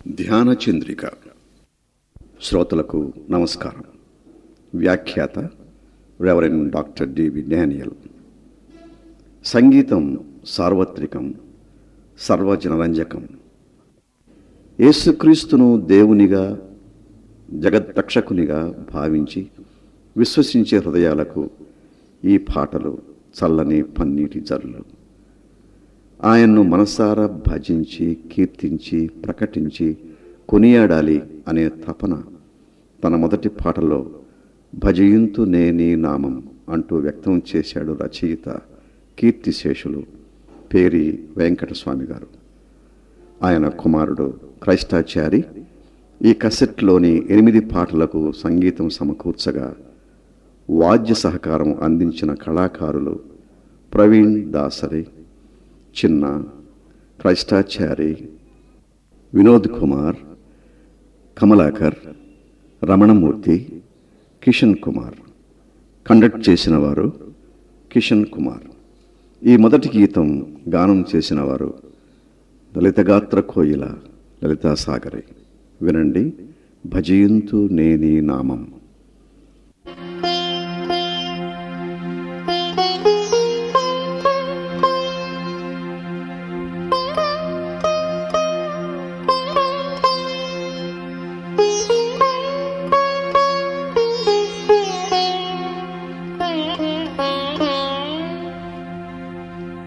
ధ్యాన చంద్రిక శ్రోతలకు నమస్కారం వ్యాఖ్యాత రెవరెండ్ డాక్టర్ డివి డానియల్ సంగీతం సార్వత్రికం సర్వజనరంజకం యేసుక్రీస్తును దేవునిగా జగద్రక్షకునిగా భావించి విశ్వసించే హృదయాలకు ఈ పాటలు చల్లని పన్నీటి జల్లు ఆయన్ను మనసారా భజించి కీర్తించి ప్రకటించి కొనియాడాలి అనే తపన తన మొదటి పాటలో భజయింతు నేనీ నామం అంటూ వ్యక్తం చేశాడు రచయిత కీర్తిశేషులు పేరి వెంకటస్వామి గారు ఆయన కుమారుడు క్రైస్తాచారి ఈ కసెట్లోని ఎనిమిది పాటలకు సంగీతం సమకూర్చగా వాద్య సహకారం అందించిన కళాకారులు ప్రవీణ్ దాసరి చిన్న క్రైస్తాచారి వినోద్ కుమార్ కమలాకర్ రమణమూర్తి కిషన్ కుమార్ కండక్ట్ చేసిన వారు కిషన్ కుమార్ ఈ మొదటి గీతం గానం చేసిన వారు లలితగాత్ర కోయిల లలితా సాగరి వినండి భజయంతు నేని నామం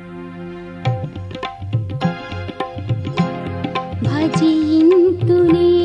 భజింతునే